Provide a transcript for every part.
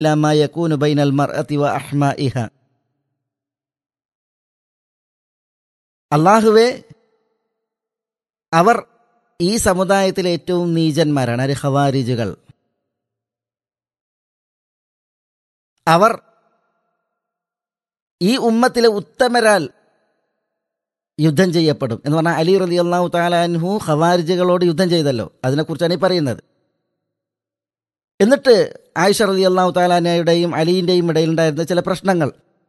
ما يكون بين المرأة وأحمائها അള്ളാഹുവെ അവർ ഈ സമുദായത്തിലെ ഏറ്റവും നീചന്മാരാണ് അരെ ഖവാരിജുകൾ അവർ ഈ ഉമ്മത്തിലെ ഉത്തമരാൽ യുദ്ധം ചെയ്യപ്പെടും എന്ന് പറഞ്ഞാൽ അലി റലി അള്ളാഹു താലാൻഹു ഖവാരിജുകളോട് യുദ്ധം ചെയ്തല്ലോ അതിനെക്കുറിച്ചാണ് ഈ പറയുന്നത് എന്നിട്ട് ആയിഷ റലി അള്ളാഹു താലാനയുടെയും അലിയിൻ്റെയും ഇടയിലുണ്ടായിരുന്ന ചില പ്രശ്നങ്ങൾ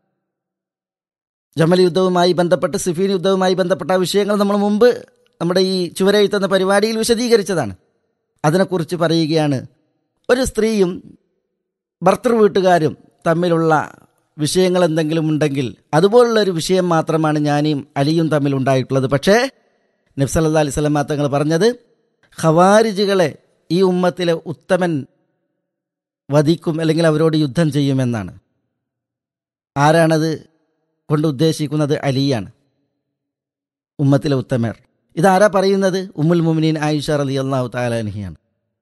ജമൽ യുദ്ധവുമായി ബന്ധപ്പെട്ട് സിഫീൻ യുദ്ധവുമായി ബന്ധപ്പെട്ട വിഷയങ്ങൾ നമ്മൾ മുമ്പ് നമ്മുടെ ഈ ചുവരെഴുത്തുന്ന പരിപാടിയിൽ വിശദീകരിച്ചതാണ് അതിനെക്കുറിച്ച് പറയുകയാണ് ഒരു സ്ത്രീയും ഭർത്തൃ വീട്ടുകാരും തമ്മിലുള്ള വിഷയങ്ങൾ എന്തെങ്കിലും ഉണ്ടെങ്കിൽ അതുപോലുള്ള ഒരു വിഷയം മാത്രമാണ് ഞാനും അലിയും തമ്മിൽ ഉണ്ടായിട്ടുള്ളത് പക്ഷേ നബ്സല്ലാ അലൈഹി സ്വലമാ തങ്ങൾ പറഞ്ഞത് ഖവാരിജുകളെ ഈ ഉമ്മത്തിലെ ഉത്തമൻ വധിക്കും അല്ലെങ്കിൽ അവരോട് യുദ്ധം ചെയ്യുമെന്നാണ് ആരാണത് കൊണ്ട് ഉദ്ദേശിക്കുന്നത് അലിയാണ് ഉമ്മത്തിലെ ഉത്തമർ ഇതാരാ പറയുന്നത് ഉമ്മുൽ മുമിനീൻ ആയിഷ അലി അള്ളാഹു താലാൻഹിയാണ്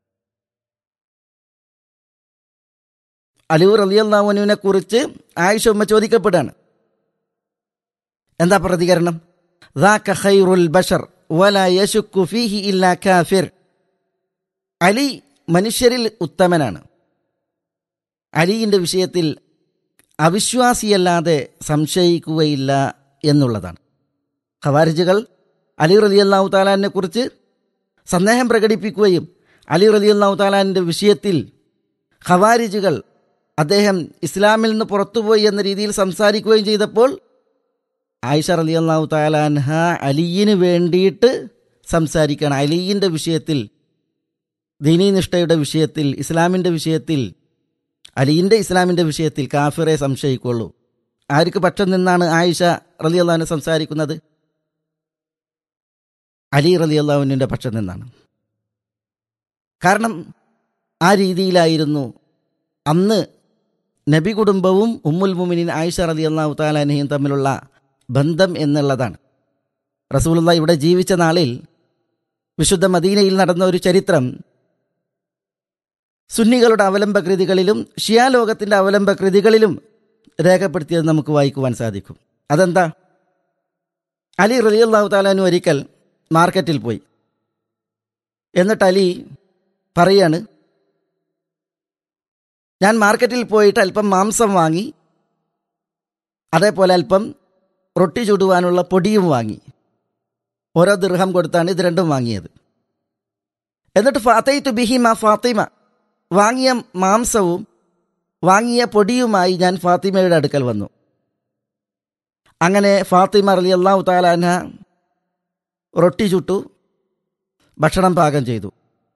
അലിയൂർ അലി അള്ളാഹുനുവിനെ കുറിച്ച് ആയിഷ ഉമ്മ ചോദിക്കപ്പെടുകയാണ് എന്താ പ്രതികരണം ذاك خير البشر ولا يشك فيه إلا كافر അലി മനുഷ്യരിൽ ഉത്തമനാണ് അലിയിൻ്റെ വിഷയത്തിൽ അവിശ്വാസിയല്ലാതെ സംശയിക്കുകയില്ല എന്നുള്ളതാണ് ഖവാരിജുകൾ അലി റലി അള്ളാഹു താലാനെ കുറിച്ച് സന്ദേഹം പ്രകടിപ്പിക്കുകയും അലി റലി അള്ളാഹു താലാൻ്റെ വിഷയത്തിൽ ഖവാരിജുകൾ അദ്ദേഹം ഇസ്ലാമിൽ നിന്ന് പുറത്തുപോയി എന്ന രീതിയിൽ സംസാരിക്കുകയും ചെയ്തപ്പോൾ ആയിഷ റലി അള്ളാഹു താലാൻഹ അലിയിന് വേണ്ടിയിട്ട് സംസാരിക്കുകയാണ് അലിയിൻ്റെ വിഷയത്തിൽ ദീനീനിഷ്ഠയുടെ വിഷയത്തിൽ ഇസ്ലാമിൻ്റെ വിഷയത്തിൽ അലിയിൻ്റെ ഇസ്ലാമിൻ്റെ വിഷയത്തിൽ കാഫിറെ സംശയിക്കുള്ളൂ ആർക്ക് പക്ഷം നിന്നാണ് ആയിഷ റലി അള്ളാഹുവിനെ സംസാരിക്കുന്നത് അലി റലി അള്ളാഹുവിൻ്റെ പക്ഷം നിന്നാണ് കാരണം ആ രീതിയിലായിരുന്നു അന്ന് നബി കുടുംബവും ഉമ്മുൽ മുമിനിൻ ആയിഷ റലി അള്ളാഹു താലാനയും തമ്മിലുള്ള ബന്ധം എന്നുള്ളതാണ് റസൂലുള്ള ഇവിടെ ജീവിച്ച നാളിൽ വിശുദ്ധ മദീനയിൽ നടന്ന ഒരു ചരിത്രം സുന്നികളുടെ അവലംബ കൃതികളിലും ഷിയാലോകത്തിൻ്റെ അവലംബ കൃതികളിലും രേഖപ്പെടുത്തിയത് നമുക്ക് വായിക്കുവാൻ സാധിക്കും അതെന്താ അലി റലിയല്ലാഹു താലാനു ഒരിക്കൽ മാർക്കറ്റിൽ പോയി എന്നിട്ട് അലി പറയാണ് ഞാൻ മാർക്കറ്റിൽ പോയിട്ട് അല്പം മാംസം വാങ്ങി അതേപോലെ അല്പം റൊട്ടി ചുടുവാനുള്ള പൊടിയും വാങ്ങി ഓരോ ദീർഘം കൊടുത്താണ് ഇത് രണ്ടും വാങ്ങിയത് എന്നിട്ട് ഫാത്തയിത്തു ബിഹിമ ഫാത്തിമ വാങ്ങിയ മാംസവും വാങ്ങിയ പൊടിയുമായി ഞാൻ ഫാത്തിമയുടെ അടുക്കൽ വന്നു അങ്ങനെ ഫാത്തിമ അലി അള്ളാഹു താലാന റൊട്ടി ചുട്ടു ഭക്ഷണം പാകം ചെയ്തു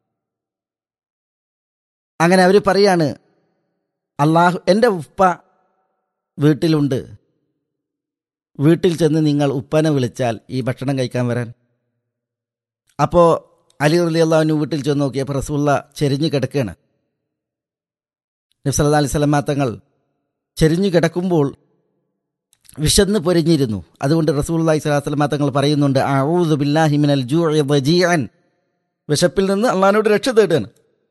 അങ്ങനെ അവർ പറയാണ് അള്ളാഹു എൻ്റെ ഉപ്പ വീട്ടിലുണ്ട് വീട്ടിൽ ചെന്ന് നിങ്ങൾ ഉപ്പനെ വിളിച്ചാൽ ഈ ഭക്ഷണം കഴിക്കാൻ വരാൻ അപ്പോൾ അലി അലി അള്ളാഹുവിന് വീട്ടിൽ ചെന്ന് നോക്കിയപ്പോൾ റസൂള്ള ചെരിഞ്ഞ് കിടക്കുകയാണ് നബ്സല്ലാ അലൈഹി സ്വലമാ തങ്ങൾ ചെരിഞ്ഞു കിടക്കുമ്പോൾ വിശന്ന് പൊരിഞ്ഞിരുന്നു അതുകൊണ്ട് റസൂല്ലാഹി സ്വലാഹു സ്വലമാ തങ്ങൾ പറയുന്നുണ്ട് ഔദു ബില്ലാഹിമിനൽ ജൂഅൻ വിശപ്പിൽ നിന്ന് അള്ളഹാനോട് രക്ഷ തേടുകയാണ്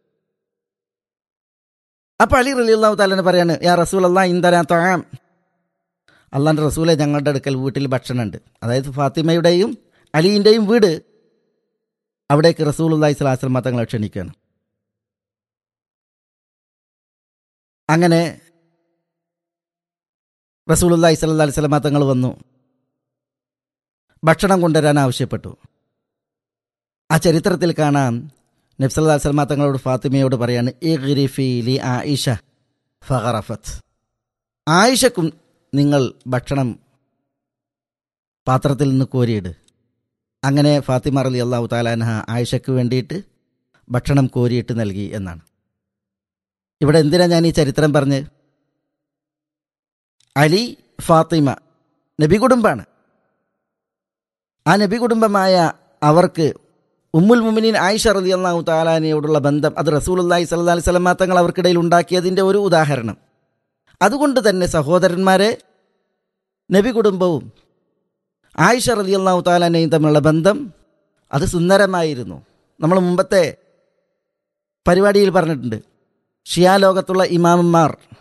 അപ്പോൾ അലി റലി അള്ളാഹു താലാന് പറയാണ് യാ റസൂൽ അള്ളാഹ് ഇന്ദരാ തൊഴാം അള്ളാൻ്റെ റസൂലെ ഞങ്ങളുടെ അടുക്കൽ വീട്ടിൽ ഭക്ഷണമുണ്ട് അതായത് ഫാത്തിമയുടെയും അലീൻ്റെയും വീട് അവിടേക്ക് റസൂൽ അള്ളാഹി സ്വലാഹു സ്വലമാ തങ്ങളെ ക്ഷണിക്കുകയാണ് അങ്ങനെ റസൂലുല്ലാഹി സ്വല്ലല്ലാഹി അലൈഹി വസല്ലമ തങ്ങൾ വന്നു ഭക്ഷണം കൊണ്ടുവരാൻ ആവശ്യപ്പെട്ടു ആ ചരിത്രത്തിൽ കാണാം നബ്സല്ലാ സ്വലമ തങ്ങളോട് ഫാത്തിമയോട് പറയാണ് ലി ആയിഷ ഫഹറഫത്ത് ആയിഷക്കും നിങ്ങൾ ഭക്ഷണം പാത്രത്തിൽ നിന്ന് കോരിയിട് അങ്ങനെ ഫാത്തിമ അലി അള്ളാഹു താലാൻഹ ആയിഷയ്ക്ക് വേണ്ടിയിട്ട് ഭക്ഷണം കോരിയിട്ട് നൽകി എന്നാണ് ഇവിടെ എന്തിനാ ഞാൻ ഈ ചരിത്രം പറഞ്ഞ് അലി ഫാത്തിമ നബി കുടുംബാണ് ആ നബി കുടുംബമായ അവർക്ക് ഉമ്മുൽ മുമിനീൻ ആയിഷ റലി അള്ളാഹു താലാനയോടുള്ള ബന്ധം അത് റസൂലുല്ലാഹി സല്ലാ അലൈഹി സ്വലമാ തങ്ങൾ അവർക്കിടയിൽ ഉണ്ടാക്കിയതിൻ്റെ ഒരു ഉദാഹരണം അതുകൊണ്ട് തന്നെ സഹോദരന്മാരെ നബി കുടുംബവും ആയിഷ റലി അള്ളാഹു താലാനയും തമ്മിലുള്ള ബന്ധം അത് സുന്ദരമായിരുന്നു നമ്മൾ മുമ്പത്തെ പരിപാടിയിൽ പറഞ്ഞിട്ടുണ്ട് ഷിയാ ലോകത്തുള്ള ഇമാമന്മാർ